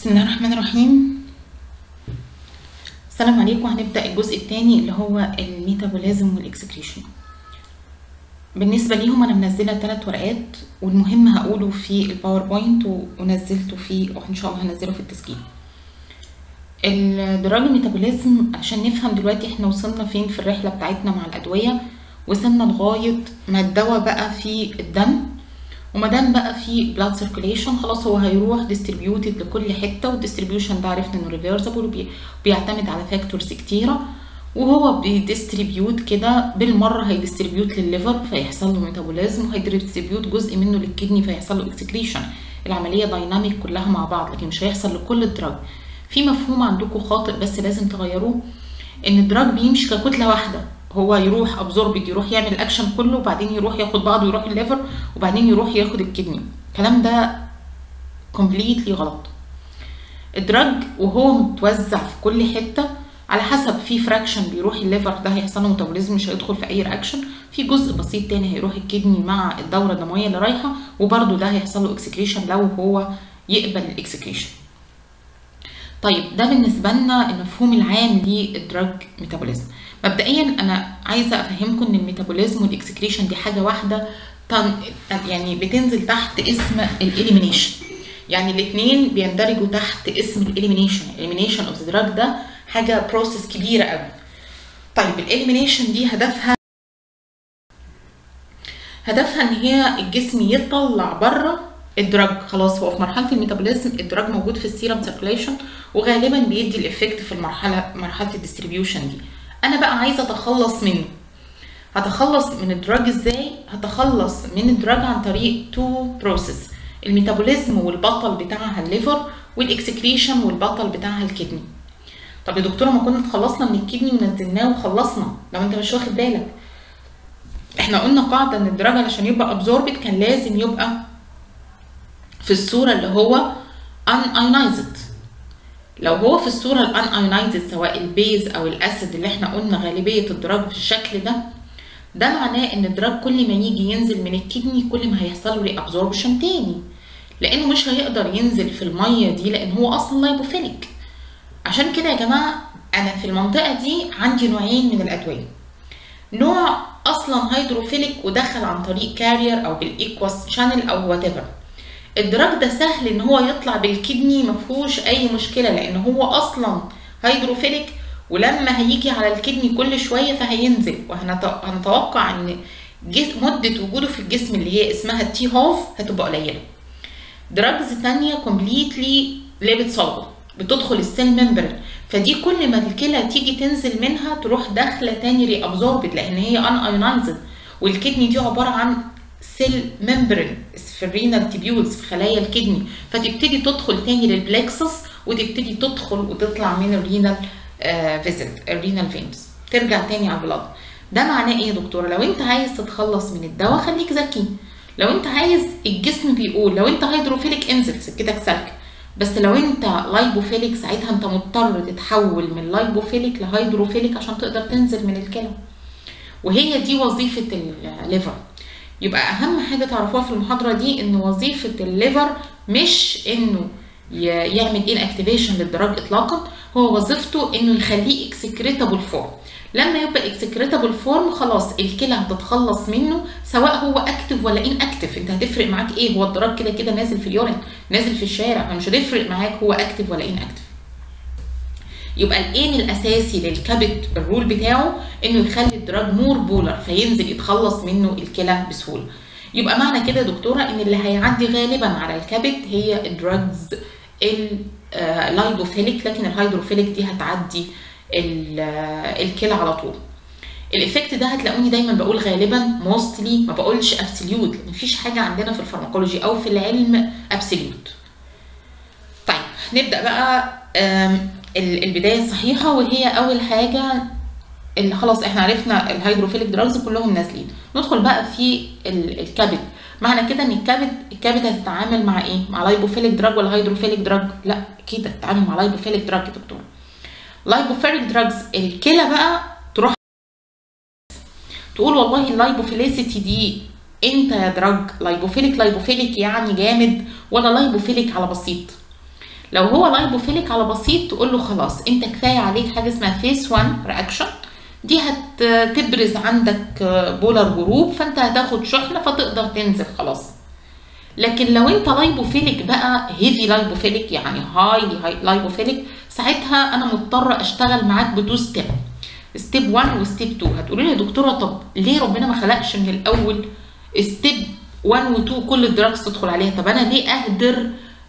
بسم الله الرحمن الرحيم السلام عليكم هنبدأ الجزء الثاني اللي هو الميتابوليزم والاكسكريشن بالنسبة ليهم أنا منزلة ثلاث ورقات والمهم هقوله في الباوربوينت و- ونزلته في وإن شاء الله هنزله في التسجيل الدراج ميتابوليزم عشان نفهم دلوقتي احنا وصلنا فين في الرحلة بتاعتنا مع الأدوية وصلنا لغاية ما الدواء بقى في الدم وما دام بقى في بلاد سيركيليشن خلاص هو هيروح ديستريبيوتد لكل حته والديستريبيوشن ده عرفنا انه ريفرسبل وبيعتمد على فاكتورز كتيره وهو بيديستريبيوت كده بالمره هيديستريبيوت للليفر فيحصل له ميتابوليزم وهيديستريبيوت جزء منه للكدني فيحصل له اكسكريشن العمليه دايناميك كلها مع بعض لكن مش هيحصل لكل الدراج في مفهوم عندكم خاطئ بس لازم تغيروه ان الدراج بيمشي ككتله واحده هو يروح ابزوربد يروح يعمل الاكشن كله وبعدين يروح ياخد بعضه ويروح الليفر وبعدين يروح ياخد الكدني الكلام ده كومبليتلي غلط الدراج وهو متوزع في كل حته على حسب في فراكشن بيروح الليفر ده هيحصل له ميتابوليزم مش هيدخل في اي رياكشن في جزء بسيط تاني هيروح الكدني مع الدوره الدمويه اللي رايحه وبرده ده هيحصل له اكسكريشن لو هو يقبل الاكسكريشن طيب ده بالنسبه لنا المفهوم العام للدراج ميتابوليزم مبدئيا انا عايزه افهمكم ان الميتابوليزم والاكسكريشن دي حاجه واحده تن يعني بتنزل تحت اسم الاليمينيشن يعني الاثنين بيندرجوا تحت اسم الاليمينيشن الاليمينيشن اوف ذا دراج ده حاجه بروسيس كبيره قوي طيب الاليمينيشن دي هدفها هدفها ان هي الجسم يطلع بره الدراج خلاص هو في مرحله الميتابوليزم الدراج موجود في السيرم سيركيليشن وغالبا بيدي الافكت في المرحله مرحله الديستريبيوشن دي انا بقى عايزه اتخلص منه هتخلص من الدراج ازاي هتخلص من الدراج عن طريق تو بروسيس الميتابوليزم والبطل بتاعها الليفر والاكسكريشن والبطل بتاعها الكدني طب يا دكتوره ما كنا اتخلصنا من الكدني ونزلناه وخلصنا لو انت مش واخد بالك احنا قلنا قاعده ان الدراج علشان يبقى ابزوربد كان لازم يبقى في الصوره اللي هو ان ايونايزد لو هو في الصوره الان ايونايزد سواء البيز او الاسيد اللي احنا قلنا غالبيه الدراج بالشكل ده ده معناه ان الدراج كل ما يجي ينزل من الكدني كل ما هيحصل له ري ابزوربشن تاني لانه مش هيقدر ينزل في الميه دي لان هو اصلا لايبوفيليك عشان كده يا جماعه انا في المنطقه دي عندي نوعين من الادويه نوع اصلا هيدروفيليك ودخل عن طريق كارير او بالايكواس شانل او وات ايفر الدراج ده سهل ان هو يطلع بالكدني مفهوش اي مشكله لان هو اصلا هيدروفيليك ولما هيجي على الكدني كل شويه فهينزل وهنتوقع ان مده وجوده في الجسم اللي هي اسمها التي هوف هتبقى قليله دراجز تانية كومبليتلي ليبت سولفل بتدخل السيل ممبرين فدي كل ما الكلى تيجي تنزل منها تروح داخله تاني ري ابزوربد لان هي ان ايونايزد والكدني دي عباره عن سيل ممبرين في الرينال تيبيولز في خلايا الكدني فتبتدي تدخل تاني للبلكسس وتبتدي تدخل وتطلع من الرينال فيزل الرينال فينز ترجع تاني على البلاد ده معناه ايه يا دكتوره لو انت عايز تتخلص من الدواء خليك ذكي لو انت عايز الجسم بيقول لو انت هيدروفيليك انزل سكتك سلك بس لو انت لايبوفيليك ساعتها انت مضطر تتحول من لايبوفيليك لهيدروفيليك عشان تقدر تنزل من الكلى وهي دي وظيفه الليفر يبقى اهم حاجه تعرفوها في المحاضره دي ان وظيفه الليفر مش انه يعمل ان اكتيفيشن للدراج اطلاقا هو وظيفته انه يخليه اكسكريتابل فورم لما يبقى اكسكريتابل فورم خلاص الكلى هتتخلص منه سواء هو اكتف ولا ان اكتف انت هتفرق معاك ايه هو الدراج كده كده نازل في اليورين نازل في الشارع فمش هتفرق معاك هو اكتف ولا ان اكتف يبقى الايم الاساسي للكبد الرول بتاعه انه يخلي الدراج مور بولر فينزل يتخلص منه الكلى بسهوله يبقى معنى كده يا دكتوره ان اللي هيعدي غالبا على الكبد هي الدراجز اللايبوفيليك لكن الهيدروفيليك دي هتعدي الكلى على طول الايفكت ده هتلاقوني دايما بقول غالبا موستلي ما بقولش ابسوليوت مفيش حاجه عندنا في الفارماكولوجي او في العلم ابسوليوت طيب نبدا بقى البدايه الصحيحه وهي اول حاجه اللي خلاص احنا عرفنا الهيدروفيليك دراجز كلهم نازلين ندخل بقى في الكبد معنى كده ان الكبد الكبد هتتعامل مع ايه مع لايبوفيليك دراج ولا هيدروفيليك دراج لا كده تتعامل مع لايبوفيليك دراج يا دكتور لايبوفيليك دراجز الكلى بقى تروح تقول والله اللايبوفيليسيتي دي انت يا دراج لايبوفيليك لايبوفيليك يعني جامد ولا لايبوفيليك على بسيط لو هو لايبوفيليك على بسيط تقول له خلاص انت كفايه عليك حاجه اسمها فيس 1 رياكشن دي هتبرز عندك بولر جروب فانت هتاخد شحنه فتقدر تنزل خلاص لكن لو انت لايبوفيليك بقى هيفي لايبوفيليك يعني هاي هاي لايبوفيليك ساعتها انا مضطره اشتغل معاك بتو ستيب ستيب 1 وستيب 2 هتقولي لي يا دكتوره طب ليه ربنا ما خلقش من الاول ستيب 1 و 2 كل الدراجز تدخل عليها طب انا ليه اهدر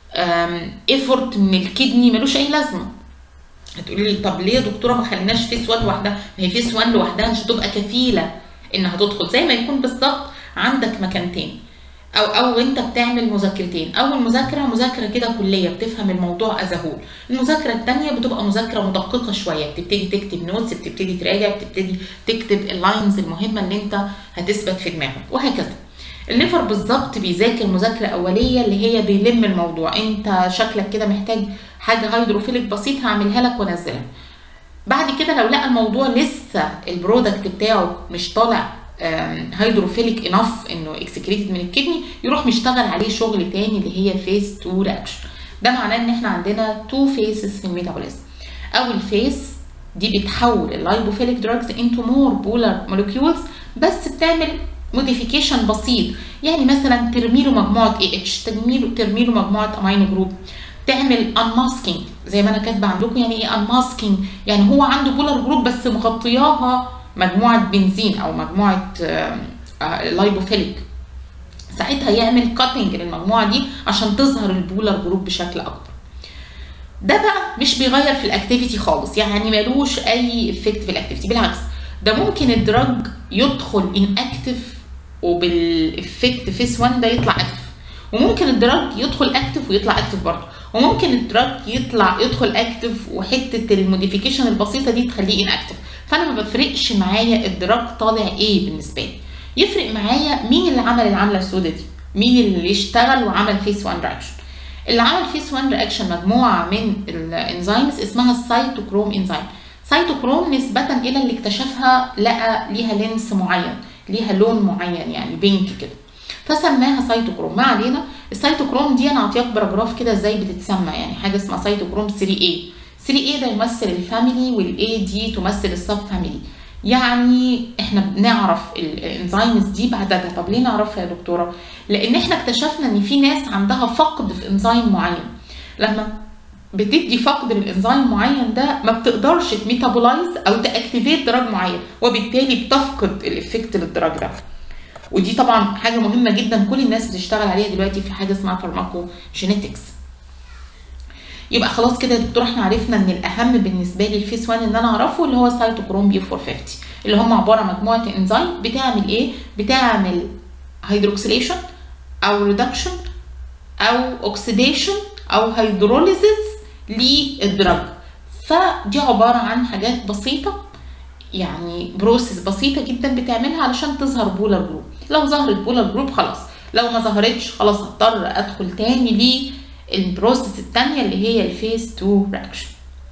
ايفورت من الكدني ملوش اي لازمه هتقولي لي طب ليه يا دكتوره ما خليناش فيس 1 لوحدها ما هي فيس 1 لوحدها مش هتبقى كفيله انها تدخل زي ما يكون بالظبط عندك مكانتين او او انت بتعمل مذاكرتين اول مذاكره مذاكره كده كليه بتفهم الموضوع ازهول المذاكره الثانيه بتبقى مذاكره مدققه شويه بتبتدي تكتب نوتس بتبتدي تراجع بتبتدي تكتب اللاينز المهمه اللي انت هتثبت في دماغك وهكذا الليفر بالظبط بيذاكر مذاكره اوليه اللي هي بيلم الموضوع انت شكلك كده محتاج حاجه هيدروفيلك بسيط هعملها لك وانزلها بعد كده لو لقى الموضوع لسه البرودكت بتاعه مش طالع هيدروفيليك انف انه اكسكريتد من الكدني يروح مشتغل عليه شغل تاني اللي هي فيس 2 رياكشن ده معناه ان احنا عندنا تو فيسز في الميتابوليزم اول فيس دي بتحول اللايبوفيليك دراجز انتو مور بولار مولكيولز بس بتعمل موديفيكيشن بسيط يعني مثلا ترمي له مجموعه اي اتش ترمي له ترمي له مجموعه امينو جروب تعمل انماسكينج زي ما انا كاتبه عندكم يعني ايه انماسكينج يعني هو عنده بولار جروب بس مغطياها مجموعه بنزين او مجموعه لايبوفيليك ساعتها يعمل كاتنج للمجموعه دي عشان تظهر البولار جروب بشكل اكبر ده بقى مش بيغير في الاكتيفيتي خالص يعني ملوش اي افكت في الاكتيفيتي بالعكس ده ممكن الدراج يدخل ان اكتف وبالافكت فيس 1 ده يطلع اكتف وممكن الدراج يدخل اكتف ويطلع اكتف برضه وممكن الدراج يطلع يدخل اكتف وحته الموديفيكيشن البسيطه دي تخليه ان اكتف فانا ما بفرقش معايا الدراج طالع ايه بالنسبه لي يفرق معايا مين اللي عمل العمله السوداء دي مين اللي اشتغل وعمل فيس 1 رياكشن اللي عمل فيس 1 رياكشن مجموعه من الانزيمز اسمها السيتوكروم انزيم سيتوكروم نسبه الى اللي اكتشفها لقى ليها لينس معين ليها لون معين يعني بينك كده فسماها سيتوكروم ما علينا السيتوكروم دي انا اعطيك باراجراف كده ازاي بتتسمى يعني حاجه اسمها سيتوكروم 3A 3A ده يمثل الفاميلي والاي دي تمثل السب فاميلي يعني احنا بنعرف الانزيمز دي بعدها طب ليه نعرفها يا دكتوره لان احنا اكتشفنا ان في ناس عندها فقد في انزيم معين لما بتدي فقد للانزيم معين ده ما بتقدرش تميتابولايز او تاكتيفيت دراج معين وبالتالي بتفقد الافكت للدراج ده ودي طبعا حاجه مهمه جدا كل الناس بتشتغل عليها دلوقتي في حاجه اسمها فارماكو جينيتكس يبقى خلاص كده يا دكتور احنا عرفنا ان الاهم بالنسبه لي الفيس 1 ان انا اعرفه اللي هو سايتوكروم بي 450 اللي هم عباره عن مجموعه انزيم بتعمل ايه بتعمل هيدروكسيليشن او ريدكشن او اوكسيديشن او هيدروليزيس للدرج فدي عباره عن حاجات بسيطه يعني بروسيس بسيطه جدا بتعملها علشان تظهر بولر جروب لو ظهرت بولر جروب خلاص لو ما ظهرتش خلاص هضطر ادخل تاني للبروسيس التانية اللي هي الفيس 2 رياكشن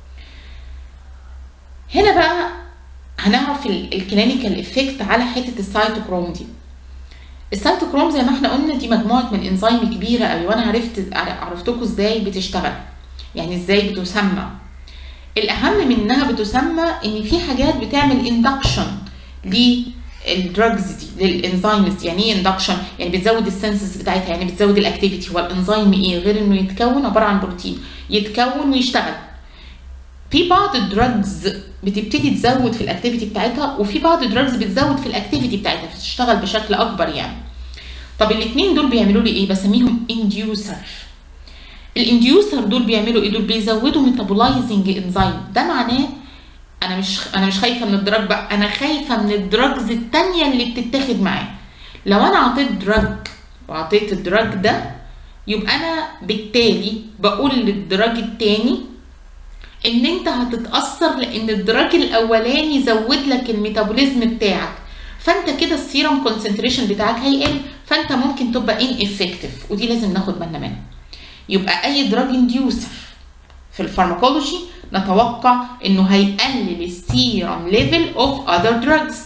هنا بقى هنعرف الكلينيكال افكت على حته السيتوكروم دي السيتوكروم زي ما احنا قلنا دي مجموعه من انزيم كبيره قوي وانا عرفت عرفتكم ازاي بتشتغل يعني ازاي بتسمى الاهم من انها بتسمى ان في حاجات بتعمل اندكشن للدراجز دي للانزيمز دي يعني ايه اندكشن يعني بتزود السنسز بتاعتها يعني بتزود الاكتيفيتي هو الانزيم ايه غير انه يتكون عباره عن بروتين يتكون ويشتغل في بعض الدراجز بتبتدي تزود في الاكتيفيتي بتاعتها وفي بعض الدراجز بتزود في الاكتيفيتي بتاعتها بتشتغل بشكل اكبر يعني طب الاثنين دول بيعملوا لي ايه بسميهم انديوسر الانديوسر دول بيعملوا ايه دول بيزودوا ميتابولايزنج انزيم ده معناه انا مش انا مش خايفه من الدراج بقى انا خايفه من الدراجز التانية اللي بتتاخد معاه لو انا اعطيت دراج وعطيت الدراج ده يبقى انا بالتالي بقول للدراج التاني ان انت هتتاثر لان الدراج الاولاني زود لك الميتابوليزم بتاعك فانت كده السيرم كونسنتريشن بتاعك هيقل فانت ممكن تبقى ان افكتيف ودي لازم ناخد بالنا منها يبقى اي دراج انديوسر في الفارماكولوجي نتوقع انه هيقلل السيرم ليفل اوف اذر دراجز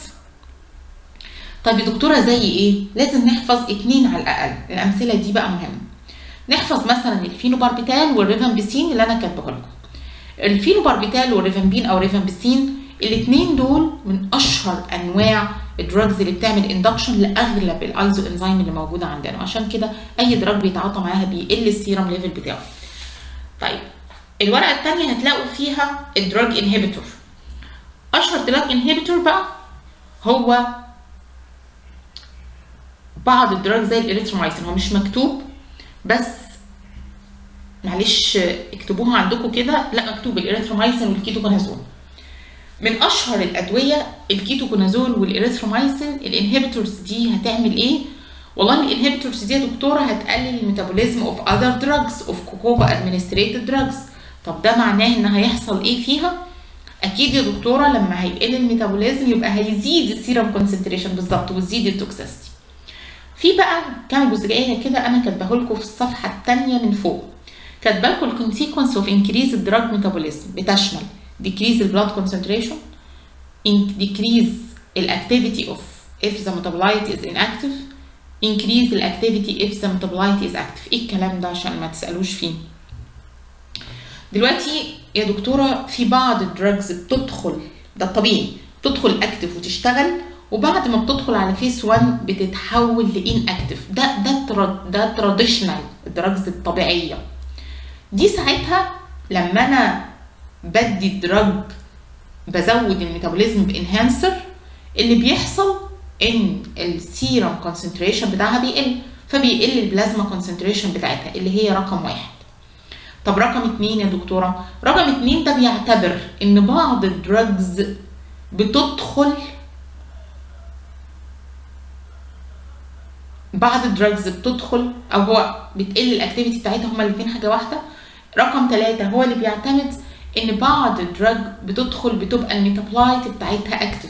طيب يا دكتوره زي ايه لازم نحفظ اتنين على الاقل الامثله دي بقى مهمه نحفظ مثلا الفينوباربيتال والريفامبيسين اللي انا كاتبه لكم الفينوباربيتال والريفامبين او ريفامبيسين الاثنين دول من اشهر انواع الدراجز اللي بتعمل اندكشن لاغلب الايزو انزيم اللي موجوده عندنا عشان كده اي دراج بيتعاطى معاها بيقل السيرم ليفل بتاعه طيب الورقه الثانيه هتلاقوا فيها الدراج انهبيتور اشهر دراج انهبيتور بقى هو بعض الدراج زي الاريثرومايسين هو مش مكتوب بس معلش اكتبوها عندكم كده لا مكتوب الاريثرومايسين والكيتوكونازول من اشهر الادويه الكيتوكونازول والاريثرومايسين الانهبيتورز دي هتعمل ايه والله الانهبيتورز دي يا دكتوره هتقلل الميتابوليزم اوف اذر دراجز اوف كوكوبا ادمنستريتد دراجز طب ده معناه ان هيحصل ايه فيها اكيد يا دكتوره لما هيقل الميتابوليزم يبقى هيزيد السيرم كونسنتريشن بالظبط وتزيد التوكسيستي في بقى كام جزئيه كده انا كاتبه لكم في الصفحه الثانيه من فوق كاتبه لكم الكونسيكونس اوف انكريز الدراج ميتابوليزم بتشمل decrease the blood concentration decrease the activity of if the metabolite is inactive increase the activity if the metabolite is active ايه الكلام ده عشان ما تسألوش فيه دلوقتي يا دكتورة في بعض الدراجز بتدخل ده الطبيعي بتدخل اكتف وتشتغل وبعد ما بتدخل على فيس 1 بتتحول لان اكتف ده ده ترا ده تراديشنال الدراجز الطبيعيه دي ساعتها لما انا بدي الدراج بزود الميتابوليزم بانهانسر اللي بيحصل ان السيرم كونسنتريشن بتاعها بيقل فبيقل البلازما كونسنتريشن بتاعتها اللي هي رقم واحد طب رقم اتنين يا دكتورة رقم اتنين ده بيعتبر ان بعض الدراجز بتدخل بعض الدراجز بتدخل او هو بتقل الاكتيفيتي بتاعتها هما الاثنين حاجه واحده رقم ثلاثة هو اللي بيعتمد ان بعض الدراج بتدخل بتبقى الميتابلايت بتاعتها اكتف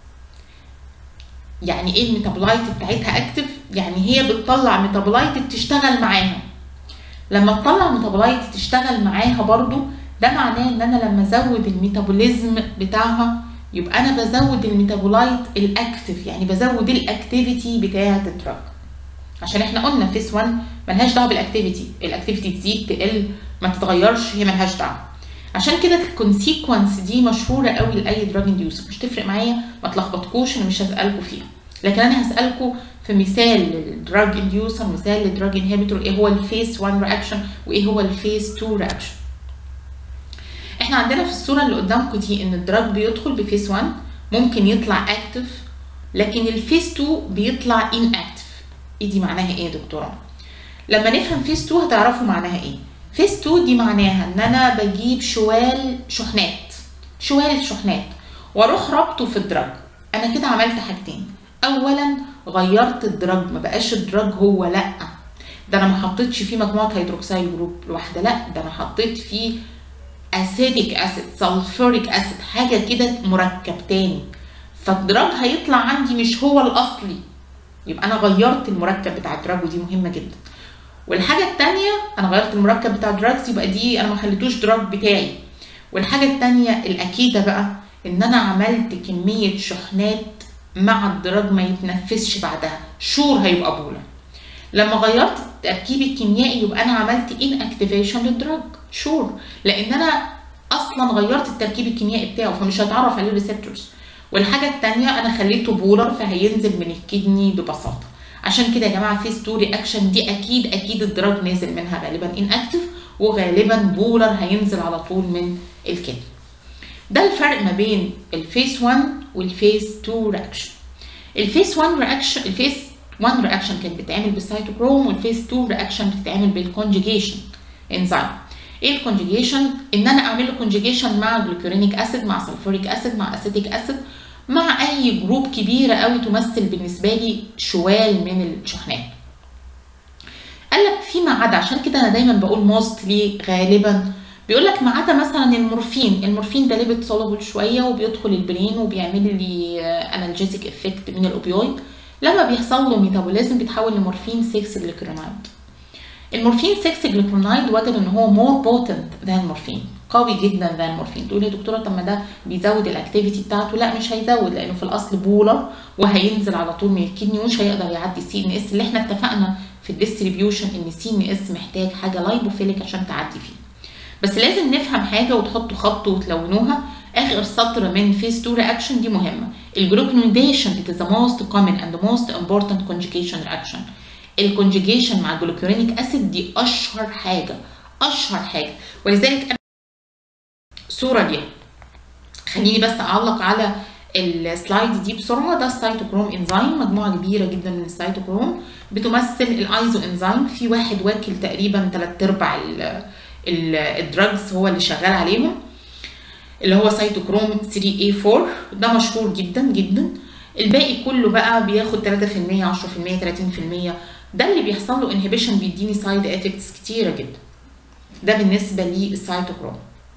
يعني ايه الميتابلايت بتاعتها اكتف يعني هي بتطلع ميتابلايت بتشتغل معاها لما تطلع ميتابلايت تشتغل معاها برضو ده معناه ان انا لما ازود الميتابوليزم بتاعها يبقى انا بزود الميتابولايت الاكتف يعني بزود الاكتيفيتي بتاعه الدراج عشان احنا قلنا فيس 1 ملهاش دعوه بالاكتيفيتي الاكتيفيتي تزيد تقل ما تتغيرش هي ملهاش دعوه عشان كده الكونسيكونس دي مشهوره قوي لاي دراج انديوسر مش تفرق معايا ما تلخبطكوش انا مش هسالكم فيها لكن انا هسالكم في مثال للدراج انديوسر مثال للدراج انهبيتور ايه هو الفيس 1 رياكشن وايه هو الفيس 2 رياكشن احنا عندنا في الصوره اللي قدامكم دي ان الدراج بيدخل بفيس 1 ممكن يطلع اكتف لكن الفيس 2 بيطلع ان اكتف ايه دي معناها ايه يا دكتوره لما نفهم فيس 2 هتعرفوا معناها ايه فيس 2 دي معناها ان انا بجيب شوال شحنات شوال شحنات واروح ربطه في الدرج انا كده عملت حاجتين اولا غيرت الدرج ما بقاش الدرج هو لا ده انا ما حطيتش فيه مجموعه هيدروكسيل جروب لوحده لا ده انا حطيت فيه اسيتيك اسيد سلفوريك اسيد حاجه كده مركب تاني فالدرج هيطلع عندي مش هو الاصلي يبقى انا غيرت المركب بتاع الدراج ودي مهمه جدا والحاجه الثانيه انا غيرت المركب بتاع الدراجز يبقى دي انا ما خليتوش دراج بتاعي والحاجه الثانيه الاكيده بقى ان انا عملت كميه شحنات مع الدراج ما يتنفسش بعدها شور هيبقى بولا لما غيرت التركيب الكيميائي يبقى انا عملت ان اكتيفيشن للدراج شور لان انا اصلا غيرت التركيب الكيميائي بتاعه فمش هيتعرف عليه ريسبتورز والحاجه الثانيه انا خليته بولر فهينزل من الكدني ببساطه عشان كده يا جماعه فيس 2 رياكشن دي اكيد اكيد الدراج نازل منها غالبا ان اكتف وغالبا بولر هينزل على طول من الكدني ده الفرق ما بين الفيس 1 والفيس 2 رياكشن الفيس 1 رياكشن الفيس 1 رياكشن كانت بتتعمل بالسيتوكروم والفيس 2 رياكشن بتتعمل بالكونجيجيشن انزيم ايه الكونجيجيشن ان انا اعمل له كونجيجيشن مع جلوكورينيك اسيد مع سلفوريك اسيد مع اسيتيك اسيد مع اي جروب كبيره قوي تمثل بالنسبه لي شوال من الشحنات قال لك فيما عدا عشان كده انا دايما بقول موستلي غالبا بيقول لك ما عدا مثلا المورفين المورفين ده ليبت سولوبل شويه وبيدخل البرين وبيعمل لي انالجيزيك افكت من الاوبيويد لما بيحصل له ميتابوليزم بيتحول لمورفين 6 جليكرونايد المورفين 6 جليكرونايد وجد ان هو مور بوتنت ذان مورفين قوي جدا ذان مورفين تقول يا دكتوره طب ما ده بيزود الاكتيفيتي بتاعته لا مش هيزود لانه في الاصل بولر وهينزل على طول من الكدني ومش هيقدر يعدي السي ان اس اللي احنا اتفقنا في في الديستريبيوشن ان سي ان اس محتاج حاجه لايبوفيليك عشان تعدي فيه بس لازم نفهم حاجه وتحطوا خط وتلونوها اخر سطر من فيز 2 رياكشن دي مهمه الجلوكونيديشن it is the most common and the most important conjugation reaction الكونجيجيشن مع الجلوكورينيك اسيد دي اشهر حاجه اشهر حاجه ولذلك انا صوره ليها خليني بس اعلق على السلايد دي بسرعه ده السيتوكروم انزيم مجموعه كبيره جدا من السيتوكروم بتمثل الايزو انزيم في واحد واكل تقريبا 3 ارباع الدراجز هو اللي شغال عليهم اللي هو سيتوكروم 3A4 ده مشهور جدا جدا الباقي كله بقى بياخد 3% 10% 30% ده اللي بيحصل له انهبيشن بيديني سايد افكتس كتيره جدا ده بالنسبه للسيتوكروم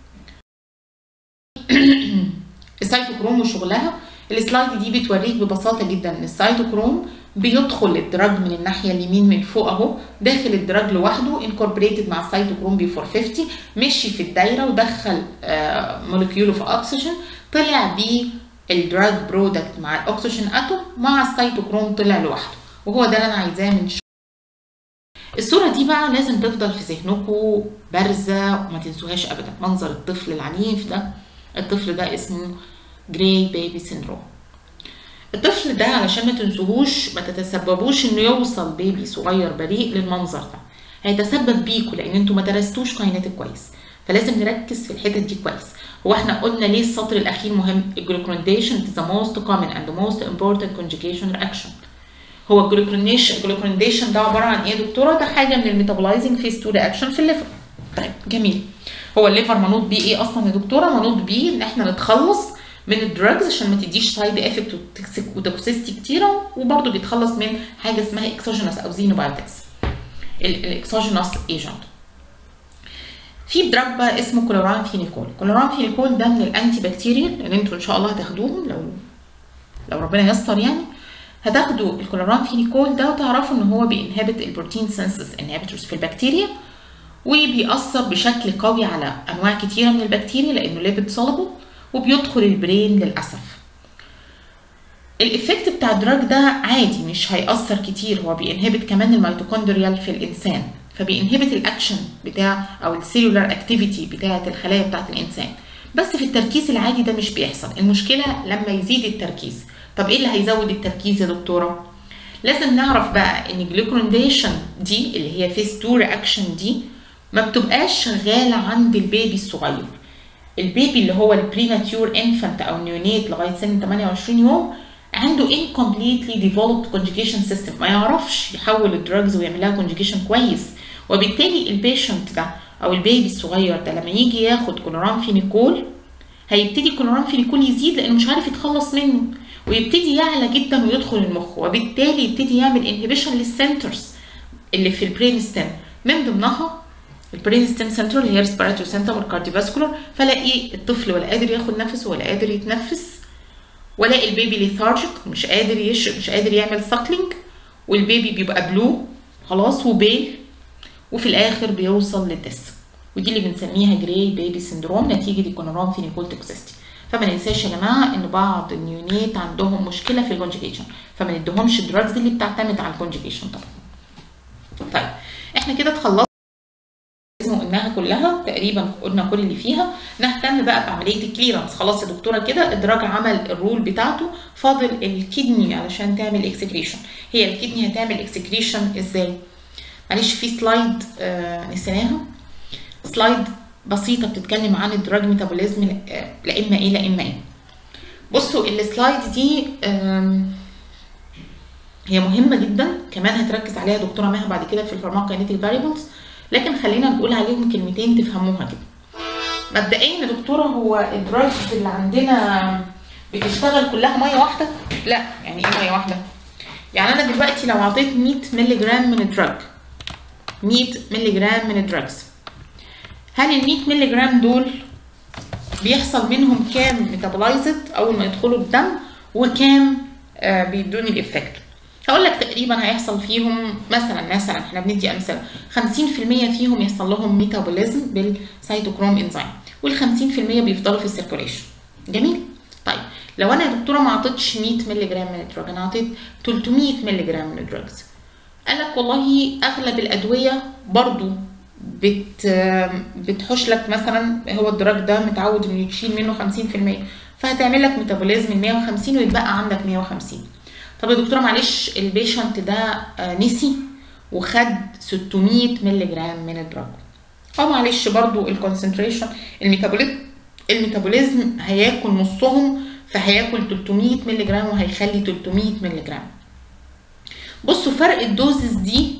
السيتوكروم وشغلها السلايد دي بتوريك ببساطه جدا ان السيتوكروم بيدخل الدراج من الناحيه اليمين من فوق اهو داخل الدراج لوحده انكوربريتد مع السيتوكروم بي 450 مشي في الدايره ودخل مولكيول اوف اكسجين طلع بيه الدراج برودكت مع الاكسجين اتوم مع السيتوكروم طلع لوحده وهو ده اللي انا عايزاه من شوية. الصوره دي بقى لازم تفضل في ذهنكم بارزه وما تنسوهاش ابدا منظر الطفل العنيف ده الطفل ده اسمه جراي بيبي سيندروم الطفل ده علشان ما تنسوهوش ما تتسببوش انه يوصل بيبي صغير بريء للمنظر ده هيتسبب بيكوا لان انتوا ما درستوش كايناتيك كويس فلازم نركز في الحتت دي كويس هو احنا قلنا ليه السطر الاخير مهم الجلوكرونيديشن is the most common and the most important conjugation reaction هو الجلوكرونيشن الجلوكرونيديشن ده عباره عن ايه يا دكتوره ده حاجه من الميتابولايزنج فيز 2 رياكشن في الليفر طيب جميل هو الليفر منوط بيه ايه اصلا يا دكتوره منوط بيه ان احنا نتخلص من الدراجز عشان ما تديش سايد افكت وتوكسيستي كتيره وبرده بيتخلص من حاجه اسمها اكسوجينوس او زينوبايوتكس الاكسوجينوس ايجنت في دراج بقى اسمه كلوران فينيكول كلوران فينيكول ده من الانتي بكتيريال اللي انتوا ان شاء الله هتاخدوهم لو لو ربنا ييسر يعني هتاخدوا الكلوران فينيكول ده وتعرفوا ان هو بينهبت البروتين سينسس انهبيتورز في البكتيريا وبيأثر بشكل قوي على انواع كتيره من البكتيريا لانه ليبيد سوليبل وبيدخل البرين للاسف الايفكت بتاع الدراج ده عادي مش هيأثر كتير هو بينهبت كمان الميتوكوندريال في الانسان فبينهبت الاكشن بتاع او السيلولار اكتيفيتي بتاعه الخلايا بتاعه الانسان بس في التركيز العادي ده مش بيحصل المشكله لما يزيد التركيز طب ايه اللي هيزود التركيز يا دكتوره لازم نعرف بقى ان الجلوكرونيديشن دي اللي هي فيز 2 رياكشن دي ما بتبقاش شغاله عند البيبي الصغير البيبي اللي هو البريماتيور انفانت او نيونيت لغايه سن 28 يوم عنده incompletely developed conjugation system ما يعرفش يحول الدراجز ويعمل لها conjugation كويس وبالتالي البيشنت ده او البيبي الصغير ده لما يجي ياخد كلوران فينيكول هيبتدي كلوران فينيكول يزيد لانه مش عارف يتخلص منه ويبتدي يعلى جدا ويدخل المخ وبالتالي يبتدي يعمل انهبيشن للسنترز اللي في البرين ستيم من ضمنها البرين ستيم سنتر اللي هي ريسبيراتوري سنتر والكارديوفاسكولار فلاقي الطفل ولا قادر ياخد نفس ولا قادر يتنفس والاقي البيبي ليثارجيك مش قادر يش مش قادر يعمل ساكلينج والبيبي بيبقى بلو خلاص وبيل وفي الاخر بيوصل للدس ودي اللي بنسميها جراي بيبي سندروم نتيجه الكونورام فينيكول توكسيستي فما ننساش يا جماعه ان بعض النيونيت عندهم مشكله في الكونجيجيشن فما نديهمش الدراجز اللي بتعتمد على الكونجيجيشن طبعا طيب احنا كده اتخلصنا قلناها كلها تقريبا قلنا كل اللي فيها نهتم بقى بعمليه الكليرنس خلاص يا دكتوره كده الدراج عمل الرول بتاعته فاضل الكدني علشان تعمل اكسكريشن هي الكدني هتعمل اكسكريشن ازاي معلش في سلايد آه نسيناها سلايد بسيطه بتتكلم عن الدراج ميتابوليزم لا اما ايه لا اما ايه بصوا السلايد دي هي مهمه جدا كمان هتركز عليها دكتوره مها بعد كده في الفارماكاينيتيك فاريبلز لكن خلينا نقول عليهم كلمتين تفهموها كده مبدئيا يا دكتوره هو الدراجز اللي عندنا بتشتغل كلها ميه واحده لا يعني ايه ميه واحده يعني انا دلوقتي لو اعطيت 100 مللي جرام من الدراج 100 مللي جرام من الدراجز هل ال 100 مللي جرام دول بيحصل منهم كام ميتابولايزد اول ما يدخلوا الدم وكام آه بيدوني الايفكت هقول لك تقريبا هيحصل فيهم مثلا مثلا احنا بندي امثله 50% فيهم يحصل لهم ميتابوليزم بالسيتوكروم انزيم وال 50% بيفضلوا في السيركوليشن جميل طيب لو انا يا دكتوره ما اعطيتش 100 مللي جرام من الدراج انا اعطيت 300 مللي جرام من الدراجز قال لك والله اغلب الادويه برضو بت بتحوش لك مثلا هو الدراج ده متعود انه يشيل منه 50% فهتعمل لك ميتابوليزم 150 ويتبقى عندك 150 طب يا دكتوره معلش البيشنت ده نسي وخد 600 مللي جرام من الدراج اه معلش برضو الكونسنتريشن الميتابوليزم الميتابوليزم هياكل نصهم فهياكل 300 مللي جرام وهيخلي 300 مللي جرام بصوا فرق الدوزز دي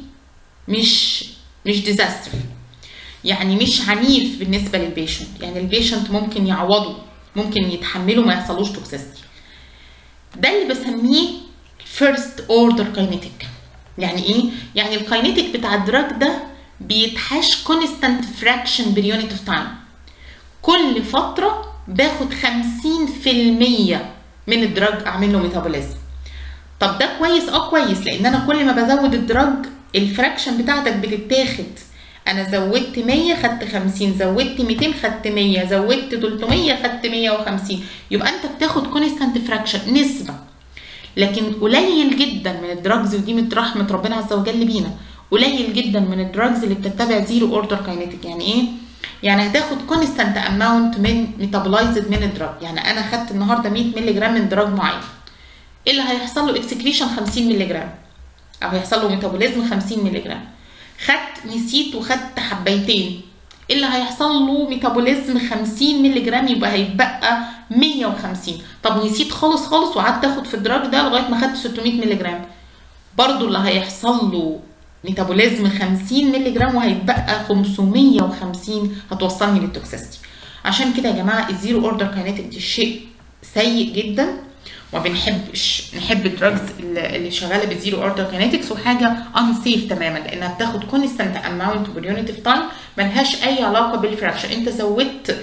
مش مش ديزاستر يعني مش عنيف بالنسبه للبيشنت يعني البيشنت ممكن يعوضه ممكن يتحمله ما يحصلوش توكسيستي ده اللي بسميه فيرست اوردر كاينيتيك يعني ايه يعني الكاينيتيك بتاع الدراج ده بيتحاش كونستانت فراكشن باليونت اوف تايم كل فتره باخد 50% من الدراج اعمل له ميتابوليزم طب ده كويس اه كويس لان انا كل ما بزود الدراج الفراكشن بتاعتك بتتاخد انا زودت 100 خدت 50 زودت 200 خدت 100 زودت 300 خدت 150 يبقى انت بتاخد كونستانت فراكشن نسبه لكن قليل جدا من الدراجز ودي من رحمه ربنا عز وجل بينا قليل جدا من الدراجز اللي بتتبع زيرو اوردر كاينيتيك يعني ايه يعني هتاخد كونستانت اماونت من ميتابولايزد من الدراج يعني انا خدت النهارده 100 مللي جرام من دراج معين ايه اللي هيحصل له اكسكريشن 50 مللي جرام او هيحصل له ميتابوليزم 50 مللي جرام خدت نسيت وخدت حبيتين ايه اللي هيحصل له ميتابوليزم 50 مللي جرام يبقى هيتبقى 150 طب نسيت خالص خالص وقعدت اخد في الدراج ده لغايه ما خدت 600 مللي جرام برضو اللي هيحصل له ميتابوليزم 50 مللي جرام وهيتبقى 550 هتوصلني للتوكسيستي عشان كده يا جماعه الزيرو اوردر كاينيتيك دي شيء سيء جدا وما بنحبش نحب الدراجز اللي شغاله بالزيرو اوردر كاينيتكس وحاجه انسيف تماما لانها بتاخد كونستانت اماونت باليونت اوف تايم ملهاش اي علاقه بالفراكشن انت زودت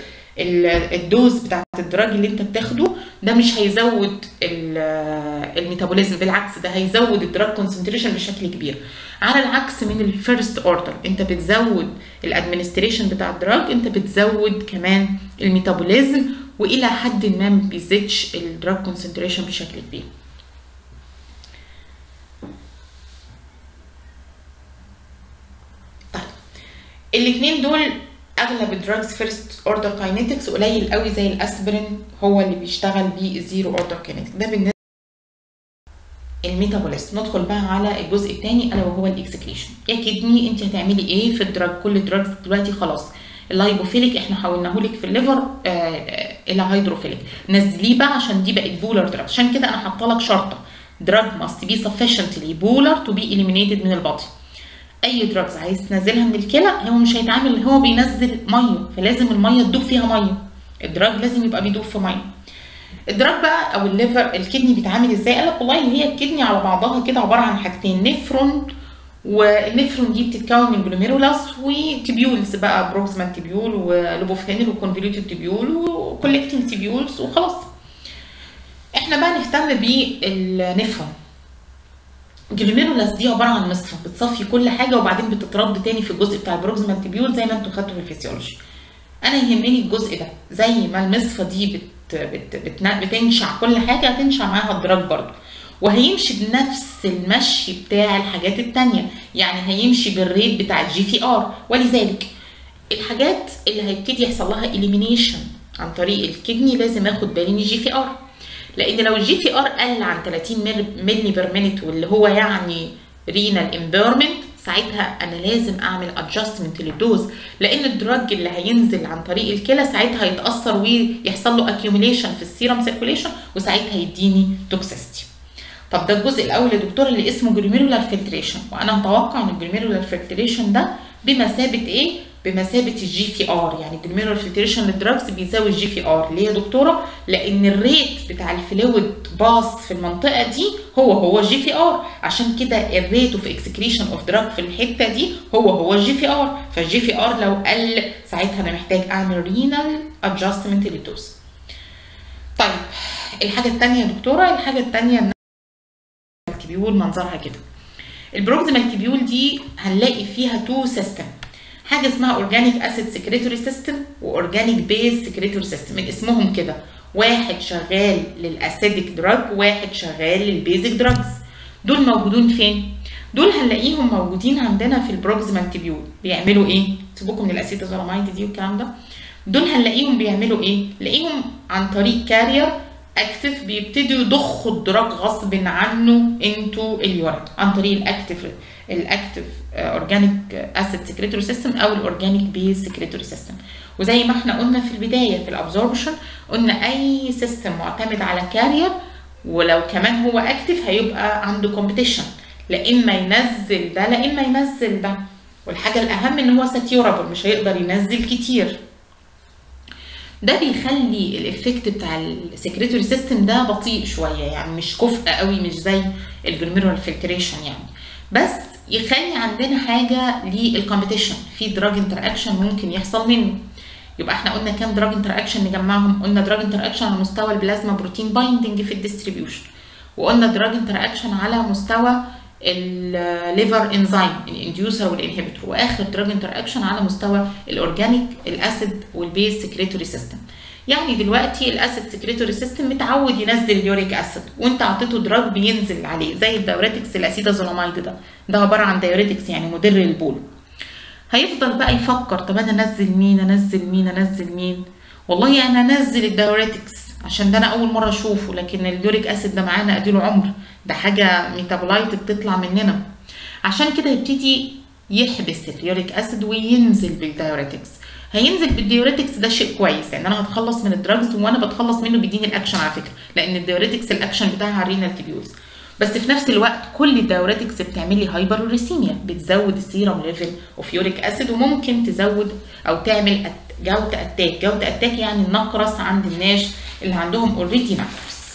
الدوز بتاعت الدراج اللي انت بتاخده ده مش هيزود الميتابوليزم بالعكس ده هيزود الدراج كونسنتريشن بشكل كبير على العكس من الفيرست اوردر انت بتزود الادمنستريشن بتاع الدراج انت بتزود كمان الميتابوليزم والى حد ما ما بيزيدش الدراج كونسنتريشن بشكل كبير طيب الاثنين دول اغلب الدراجز فيرست اوردر كاينيتكس قليل قوي زي الاسبرين هو اللي بيشتغل بيه الزيرو اوردر كاينيتكس ده بالنسبه الميتابوليست ندخل بقى على الجزء الثاني الا وهو الاكسكريشن يا كدني انت هتعملي ايه في الدراج كل الدراجز دلوقتي خلاص اللايبوفيليك احنا حولناه لك في الليفر آه الى هيدروفيليك نزليه بقى عشان دي بقت بولر دراج عشان كده انا حاطه لك شرطه دراج ماست بي sufficiently بولر تو بي eliminated من البطن اي دراجز عايز تنزلها من الكلى هو مش هيتعامل هو بينزل ميه فلازم الميه تدوب فيها ميه الدراج لازم يبقى بيدوب في ميه الدراج بقى او الليفر الكدني بيتعامل ازاي قال لك والله هي الكدني على بعضها كده عباره عن حاجتين نفرون والنفرون دي بتتكون من جلوميرولاس وتبيولز بقى بروكسمان تبيول ولوبوفينل وكونفوليوتد تبيول وكولكتنج تبيولز وخلاص احنا بقى نهتم بالنفرون الجلوميرولاس دي عباره عن مصفى بتصفي كل حاجه وبعدين بتترد تاني في الجزء بتاع البروكسمان تبيول زي ما انتوا خدتوا في الفسيولوجي انا يهمني الجزء ده زي ما المصفى دي بت بت بت بتنشع كل حاجه هتنشع معاها الدراج برضه وهيمشي بنفس المشي بتاع الحاجات التانية يعني هيمشي بالريت بتاع الجي في ار ولذلك الحاجات اللي هيبتدي يحصل لها اليمينيشن عن طريق الكدني لازم اخد بالي من الجي في ار لان لو الجي في ار قل عن 30 ملي بير مينيت واللي هو يعني رينال امبيرمنت ساعتها انا لازم اعمل ادجستمنت للدوز لان الدراج اللي هينزل عن طريق الكلى ساعتها هيتاثر ويحصل له اكيوميليشن في السيرم سيركوليشن وساعتها يديني توكسيستي طب ده الجزء الاول يا دكتور اللي اسمه جلوميرولار فلتريشن وانا متوقع ان الجلوميرولار فلتريشن ده بمثابه ايه بمثابه الجي في ار يعني الجلوميرولار فلتريشن للدراجز بيساوي الجي في ار ليه يا دكتوره لان الريت بتاع الفلويد باص في المنطقه دي هو هو الجي في ار عشان كده الريت اوف اكسكريشن اوف دراج في الحته دي هو هو الجي في ار فالجي في ار لو قل ساعتها انا محتاج اعمل رينال ادجستمنت للدوز طيب الحاجه الثانيه يا دكتوره الحاجه الثانيه تبيول منظرها كده البروكسيمال تبيول دي هنلاقي فيها تو سيستم حاجه اسمها اورجانيك اسيد سكريتوري سيستم واورجانيك بيز سكريتوري سيستم من اسمهم كده واحد شغال للاسيديك دراج واحد شغال للبيزك دراجز دول موجودين فين دول هنلاقيهم موجودين عندنا في البروكسيمال تيبيول بيعملوا ايه سيبوكم من الاسيتازولاميد دي والكلام ده دول هنلاقيهم بيعملوا ايه نلاقيهم عن طريق كارير اكتف بيبتدوا يضخوا الدراج غصب عنه انتو اليورين عن طريق الاكتف الاكتف اورجانيك اسيد سكريتوري سيستم او الاورجانيك بيز سكريتوري سيستم وزي ما احنا قلنا في البدايه في الابزوربشن قلنا اي سيستم معتمد على كارير ولو كمان هو اكتف هيبقى عنده كومبيتيشن لا اما ينزل ده لا اما ينزل ده والحاجه الاهم ان هو ساتيورابل مش هيقدر ينزل كتير ده بيخلي الافكت بتاع السكريتوري سيستم ده بطيء شويه يعني مش كفء قوي مش زي الجلوميرول فلتريشن يعني بس يخلي عندنا حاجه للكومبيتيشن في دراج انتر اكشن ممكن يحصل منه يبقى احنا قلنا كام دراج انتر اكشن نجمعهم قلنا دراج انتر اكشن على مستوى البلازما بروتين بايندنج في الديستريبيوشن وقلنا دراج انتر اكشن على مستوى الليفر انزيم الانديوسر والانهبيتور واخر دراج انتر اكشن على مستوى الاورجانيك الاسيد والبيز سكريتوري سيستم يعني دلوقتي الاسيد سكريتوري سيستم متعود ينزل اليوريك اسيد وانت اعطيته دراج بينزل عليه زي الدايوريتكس الاسيتازولاميد ده ده عباره عن دايوريتكس يعني مدر البول هيفضل بقى يفكر طب انا انزل مين انزل مين انزل مين والله انا انزل الدايوريتكس عشان ده انا اول مره اشوفه لكن اليوريك اسيد ده معانا اديله عمر ده حاجه ميتابولايت بتطلع مننا عشان كده يبتدي يحبس اليوريك اسيد وينزل بالدايوريتكس هينزل بالديوريتكس ده شيء كويس لان انا هتخلص من الدراجز وانا بتخلص منه بيديني الاكشن على فكره لان الديوريتكس الاكشن بتاعها رينال تيبيوز بس في نفس الوقت كل الدايوريتكس بتعمل لي هايبروريسيميا بتزود السيرم ليفل اوف يوريك اسيد وممكن تزود او تعمل جوت اتاك جوت اتاك يعني النقرس عند الناس اللي عندهم اوريدي نقرس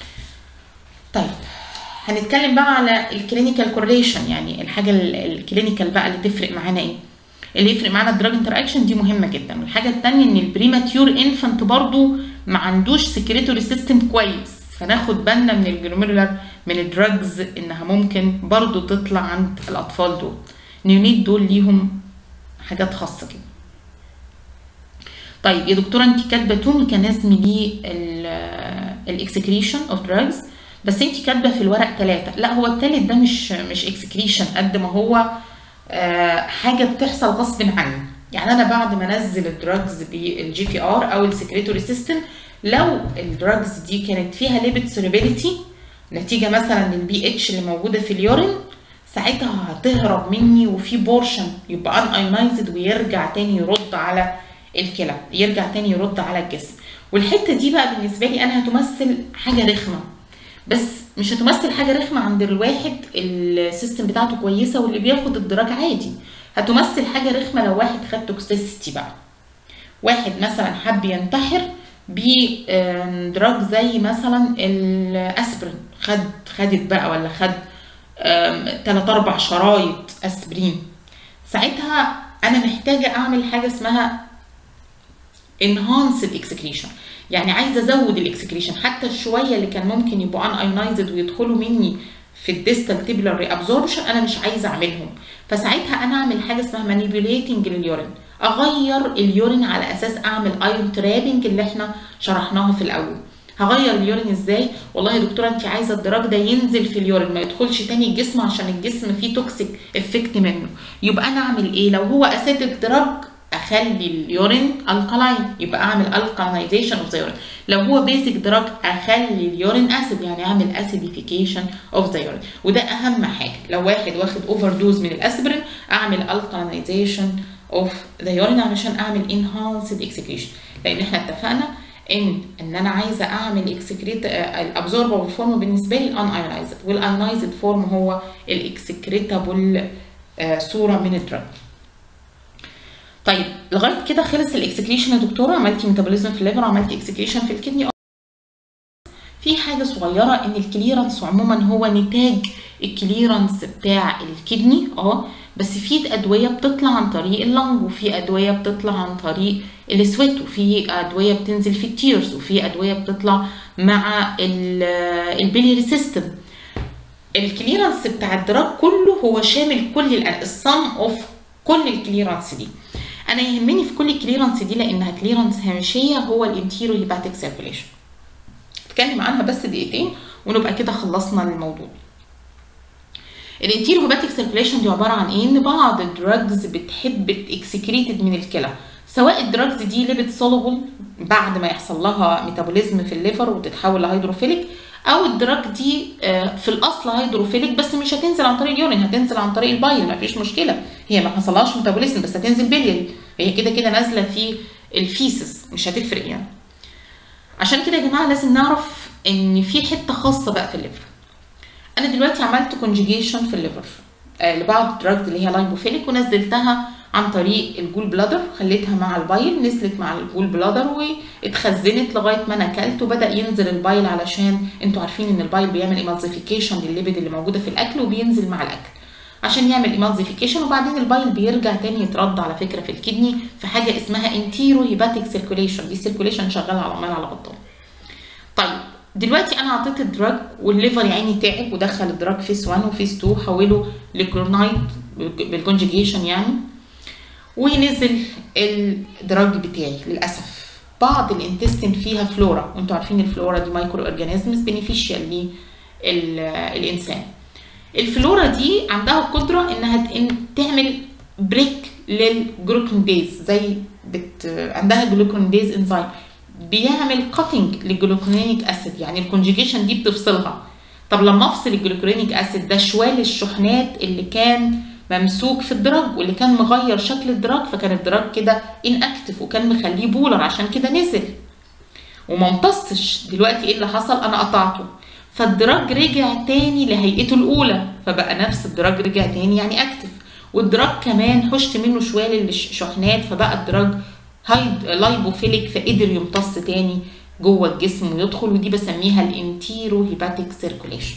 طيب هنتكلم بقى على الكلينيكال كورليشن يعني الحاجه الكلينيكال بقى اللي تفرق معانا ايه اللي يفرق معانا الدراج انتر اكشن دي مهمه جدا والحاجه الثانيه ان البريماتيور انفانت برضو ما عندوش سكريتوري سيستم كويس فناخد بالنا من الجلوميرولار من الدراجز انها ممكن برضو تطلع عند الاطفال دول نيونيت دول ليهم حاجات خاصه كده طيب يا دكتوره انت كاتبه تو ميكانيزم للاكسكريشن اوف دراجز بس انت كاتبه في الورق ثلاثه لا هو الثالث ده مش مش اكسكريشن قد ما هو آه حاجه بتحصل غصب عني يعني انا بعد ما انزل الدراجز بالجي بي ار او السكريتوري سيستم لو الدراجز دي كانت فيها ليبيد سوليبيليتي نتيجه مثلا للبي اتش اللي موجوده في اليورين ساعتها هتهرب مني وفي بورشن يبقى ان ايونايزد ويرجع تاني يرد على الكلى يرجع تاني يرد على الجسم والحته دي بقى بالنسبه لي انا هتمثل حاجه رخمه بس مش هتمثل حاجه رخمه عند الواحد السيستم بتاعته كويسه واللي بياخد الدراج عادي هتمثل حاجه رخمه لو واحد خد توكسيسيتي بقى واحد مثلا حب ينتحر بدراج زي مثلا الاسبرين خد خدت بقى ولا خد ثلاث اربع شرايط اسبرين ساعتها انا محتاجه اعمل حاجه اسمها enhance الاكسكريشن يعني عايزه ازود الاكسكريشن حتى الشويه اللي كان ممكن يبقوا ان ايونايزد ويدخلوا مني في الديستال تيبولار ري ابزوربشن انا مش عايزه اعملهم فساعتها انا اعمل حاجه اسمها مانيبيوليتنج لليورين اغير اليورين على اساس اعمل ايون ترابنج اللي احنا شرحناها في الاول هغير اليورين ازاي والله يا دكتوره انت عايزه الدراج ده ينزل في اليورين ما يدخلش تاني الجسم عشان الجسم فيه توكسيك افكت منه يبقى انا اعمل ايه لو هو اسيتك دراج اخلي اليورين الكالاين يبقى اعمل الكالينايزيشن اوف ذا يورين لو هو بيزك دراج اخلي اليورين اسيد يعني اعمل اسيديفيكيشن اوف ذا يورين وده اهم حاجه لو واحد واخد اوفر دوز من الاسبرين اعمل الكالينايزيشن اوف ذا يورين علشان اعمل انهانسد اكسكريشن لان احنا اتفقنا ان ان انا عايزه اعمل اكسكريت الابزوربابل فورم بالنسبه لي الان ايونايزد والايونايزد فورم هو الاكسكريتابل صوره من الدراج طيب لغايه كده خلص الاكسكريشن يا دكتوره عملتي ميتابوليزم في الليفر عملتي اكسكريشن في الكدني في حاجه صغيره ان الكليرنس عموما هو نتاج الكليرنس بتاع الكدني اه بس في ادويه بتطلع عن طريق اللنج وفي ادويه بتطلع عن طريق السويت وفي ادويه بتنزل في التيرز وفي ادويه بتطلع مع البيليري سيستم الكليرنس بتاع الدراج كله هو شامل كل الصم اوف كل الكليرنس دي انا يهمني في كل الكليرنس دي لانها كليرنس هامشيه هو الانتيرو هيباتيك سيركوليشن اتكلم عنها بس دقيقتين ونبقى كده خلصنا الموضوع الانتيرو هيباتيك سيركيليشن دي عباره عن ايه ان بعض الدراجز بتحب اكسكريتد من الكلى سواء الدراجز دي ليبيد سولوبل بعد ما يحصل لها ميتابوليزم في الليفر وتتحول لهيدروفيليك او الدراج دي في الاصل هيدروفيليك بس مش هتنزل عن طريق اليورين هتنزل عن طريق البايل ما فيش مشكله هي ما حصلهاش ميتابوليزم بس هتنزل بيلياري هي كده كده نازله في الفيسس مش هتفرق يعني عشان كده يا جماعه لازم نعرف ان في حته خاصه بقى في الليفر انا دلوقتي عملت كونجيجيشن في الليفر آه لبعض الدراجز اللي هي لايبوفيليك ونزلتها عن طريق الجول بلادر خليتها مع البايل نزلت مع الجول بلادر واتخزنت لغايه ما انا اكلت وبدا ينزل البايل علشان انتوا عارفين ان البايل بيعمل ايمالزيفيكيشن للليبيد اللي موجوده في الاكل وبينزل مع الاكل عشان يعمل ايمالزيفيكيشن وبعدين البايل بيرجع تاني يترد على فكره في الكدني في حاجه اسمها انتيرو هيباتيك سيركوليشن دي سيركوليشن شغاله على عمال على بطال طيب دلوقتي انا اعطيت الدراج والليفر يا عيني تعب ودخل الدراج فيس 1 وفيس 2 حوله لكلورنايت بالكونجيجيشن يعني ونزل الدراج بتاعي للاسف بعض الانتستين فيها فلورا وانتوا عارفين الفلورا دي مايكرو اورجانيزمز بينيفيشال للانسان الفلورا دي عندها القدره انها تعمل بريك للجلوكونيديز زي بت عندها جلوكونيديز انزيم بيعمل كاتنج للجلوكونيك اسيد يعني الكونجيجيشن دي بتفصلها طب لما افصل الجلوكونيك اسيد ده شوال الشحنات اللي كان ممسوك في الدراج واللي كان مغير شكل الدراج فكان الدراج كده ان اكتف وكان مخليه بولر عشان كده نزل وما امتصش دلوقتي ايه اللي حصل انا قطعته فالدراج رجع تاني لهيئته الاولى فبقى نفس الدراج رجع تاني يعني اكتف والدراج كمان حشت منه شوال الشحنات فبقى الدراج هايد لايبوفيليك فقدر يمتص تاني جوه الجسم ويدخل ودي بسميها الانتيرو هيباتيك سيركوليشن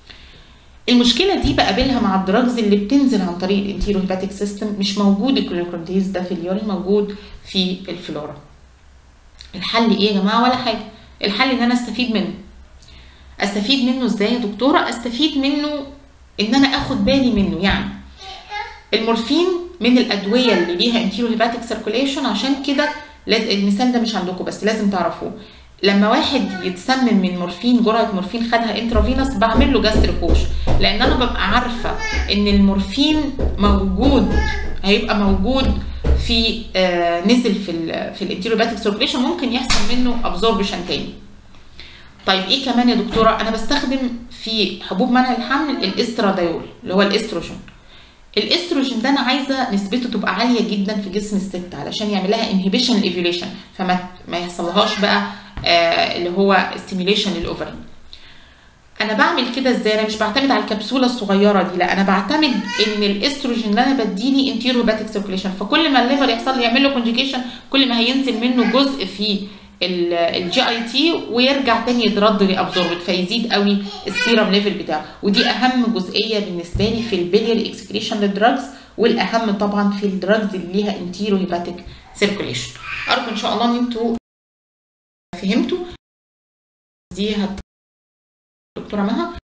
المشكله دي بقابلها مع الدراجز اللي بتنزل عن طريق الانتيرو هيباتيك سيستم مش موجود الكلوكورديز ده في اليورين موجود في الفلورا الحل ايه يا جماعه ولا حاجه الحل ان انا استفيد منه استفيد منه ازاي يا دكتوره استفيد منه ان انا اخد بالي منه يعني المورفين من الادويه اللي ليها انتيرو هيباتيك سيركوليشن عشان كده المثال ده مش عندكم بس لازم تعرفوه لما واحد يتسمم من مورفين جرعه مورفين خدها انترافينوس بعمل له جاستريكوش لان انا ببقى عارفه ان المورفين موجود هيبقى موجود في آه نزل في ال في الانتيرو هيباتيك سيركوليشن ممكن يحصل منه ابزوربشن تاني طيب ايه كمان يا دكتوره انا بستخدم في حبوب منع الحمل الاسترادايول اللي هو الاستروجين الاستروجين ده انا عايزه نسبته تبقى عاليه جدا في جسم الست علشان يعمل لها انهبيشن الايفيوليشن فما ما يحصلهاش بقى آه اللي هو ستيميوليشن للاوفرين انا بعمل كده ازاي انا مش بعتمد على الكبسوله الصغيره دي لا انا بعتمد ان الاستروجين اللي انا بديني انتيرو هيباتيك سيركيليشن فكل ما الليفر يحصل يعمل له كونجيجيشن كل ما هينزل منه جزء في الجي اي تي ويرجع تاني يترد ريابزوربد فيزيد قوي السيرم ليفل بتاعه ودي اهم جزئيه بالنسبه لي في البيليال اكسكريشن للدراجز والاهم طبعا في الدراجز اللي ليها انتيرو هيباتيك سيركوليشن ارجو ان شاء الله ان انتوا فهمتوا دي هت دكتوره مها